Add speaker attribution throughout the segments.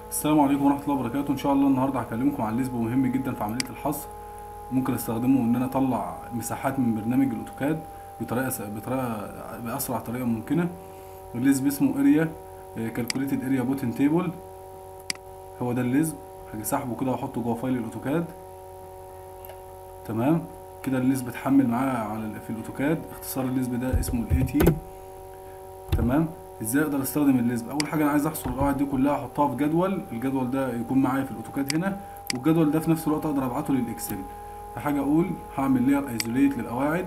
Speaker 1: السلام عليكم ورحمة الله وبركاته إن شاء الله النهاردة هكلمكم عن ليسبو مهم جدا في عملية الحصر ممكن استخدمه إن أنا أطلع مساحات من برنامج الأوتوكاد بطريقة س- بطريقة بأسرع طريقة ممكنة الليسب اسمه اريا كالكوليتد اريا بوتن تيبل هو ده الليسب هاجي سحبه كده واحطه جوه فايل الأوتوكاد تمام كده الليسب اتحمل معاه على ال- في الأوتوكاد اختصار الليسب ده اسمه الاي تي تمام ازاي اقدر استخدم الليسب اول حاجه انا عايز احصر القواعد دي كلها احطها في جدول الجدول ده يكون معايا في الاوتوكاد هنا والجدول ده في نفس الوقت اقدر ابعته للاكسل فحاجه اقول هعمل لير ايزوليت للقواعد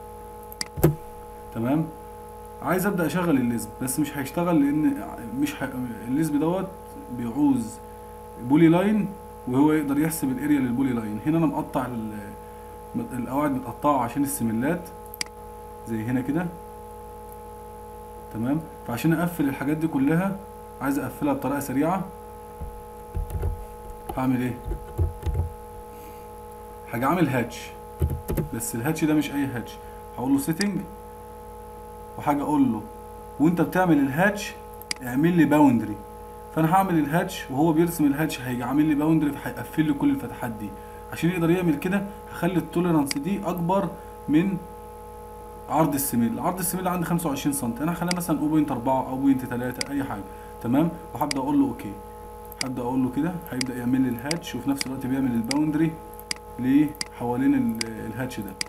Speaker 1: تمام عايز ابدا اشغل الليسب بس مش هيشتغل لان مش ح... الليسب دوت بيعوز بولي لاين وهو يقدر يحسب الاريا للبولي لاين هنا انا مقطع ال- القواعد متقطعه عشان السملات زي هنا كده تمام فعشان اقفل الحاجات دي كلها عايز اقفلها بطريقه سريعه هعمل ايه حاجه عامل هاتش بس الهاتش ده مش اي هاتش هقول له سيتنج وحاجه اقول له وانت بتعمل الهاتش اعمل لي باوندري فانا هعمل الهاتش وهو بيرسم الهاتش هيجي عامل لي باوندري فهيقفل لي كل الفتحات دي عشان يقدر يعمل كده هخلي التوليرانس دي اكبر من عرض السميل عرض السميل عندي 25 سم انا هخليها مثلا 0.4 او 0.3 اي حاجه تمام وهبدا اقول له اوكي هبدا اقول له كده هيبدا يعمل لي الهاتش وفي نفس الوقت بيعمل الباوندري ليه حوالين ال- الهاتش ده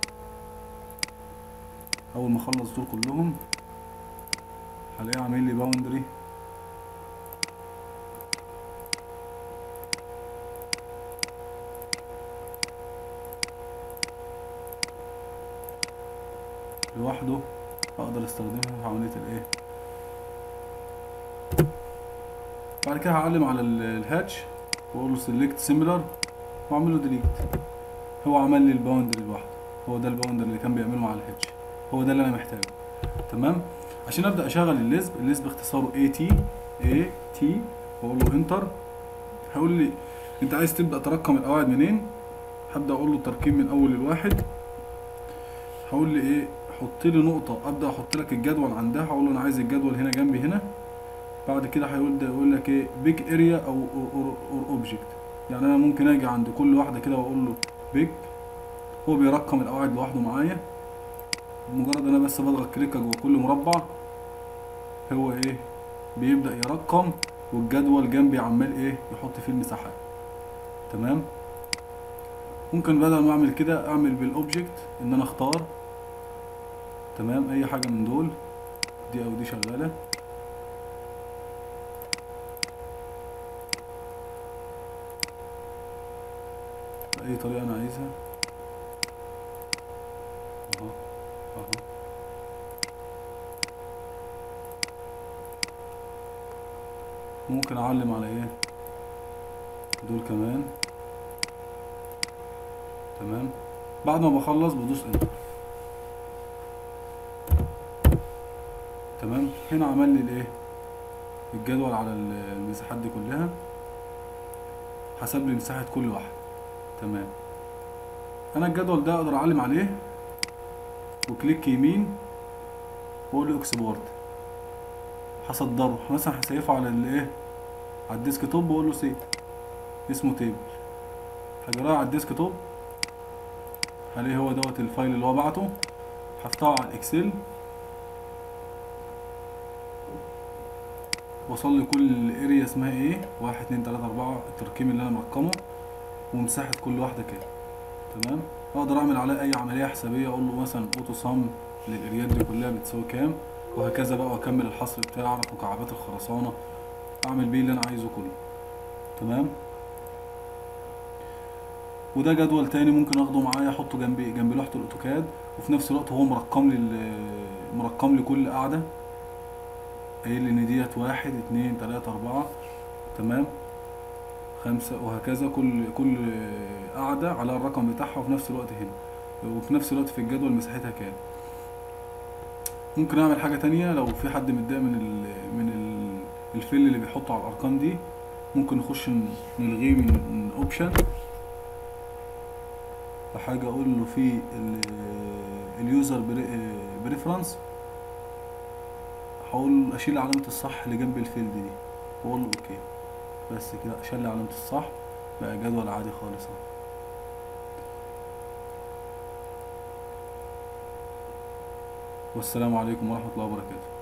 Speaker 1: اول ما اخلص دول كلهم هلاقيه عامل لي باوندري لوحده اقدر استخدمها في عمليه الايه بعد كده هعلم على ال- الهاتش واقول له سيلكت سيميلر واعمل له ديليت هو عمل لي الباوندري لوحده هو ده الباوندري اللي كان بيعمله مع الهاتش هو ده اللي انا محتاجه تمام عشان ابدا اشغل الليسب الليسب اختصاره اي تي اي تي واقول له انتر هيقول لي انت عايز تبدا ترقم القواعد منين هبدا اقول له الترقيم من اول الواحد هقول لي ايه حط لي نقطة ابدا احط لك الجدول عندها هقول له انا عايز الجدول هنا جنبي هنا بعد كده هيبدا يقول لك ايه بيج اريا او اور اوبجكت يعني انا ممكن اجي عند كل واحدة كده واقول له بيج هو بيرقم القواعد لوحده معايا مجرد انا بس بضغط كليك جوه كل مربع هو ايه بيبدا يرقم والجدول جنبي عمال ايه يحط فيه المساحات تمام ممكن بدل ما اعمل كده اعمل بالاوبجكت ان انا اختار تمام اي حاجه من دول دي او دي شغاله باي طريقه انا عايزها اهو اهو ممكن اعلم على ايه دول كمان تمام بعد ما بخلص بدوس انتر تمام هنا عمل لي الايه الجدول على ال- المساحات دي كلها حسب لي مساحة كل واحد تمام انا الجدول ده اقدر اعلم عليه وكليك يمين واقول له اكسبورت هصدره مثلا هسيفه على الايه على الديسك توب واقول له سيف اسمه تيبل هجراه على الديسك توب هلاقيه هو دوت الفايل اللي هو بعته هفتحه على الاكسل وصل لي كل اريا اسمها ايه واحد اتنين تلاتة اربعة الترقيم اللي انا مرقمه ومساحة كل واحدة كده تمام اقدر اعمل عليه اي عملية حسابية اقول له مثلا اوتو صم للاريات دي كلها بتساوي كام وهكذا بقى واكمل الحصر بتاعي اعرف مكعبات الخرسانة اعمل بيه اللي انا عايزه كله تمام وده جدول تاني ممكن اخده معايا احطه جنبي جنب لوحة الاوتوكاد وفي نفس الوقت هو مرقم لي ال- مرقم لي كل قاعدة قايل لي ان ديت واحد اتنين تلاتة اربعة تمام خمسة وهكذا كل كل قاعدة على الرقم بتاعها وفي نفس الوقت هنا وفي نفس الوقت في الجدول مساحتها كام ممكن اعمل حاجة تانية لو في حد متضايق من ال من ال الفيل اللي بيحطه على الارقام دي ممكن نخش ن- نلغيه من اوبشن بحاجة اقول له في اليوزر بريفرنس هقول اشيل علامة الصح اللي جنب الفيلد دي واقول له اوكي بس كده شال لي علامة الصح بقى جدول عادي خالص اهو والسلام عليكم ورحمة الله وبركاته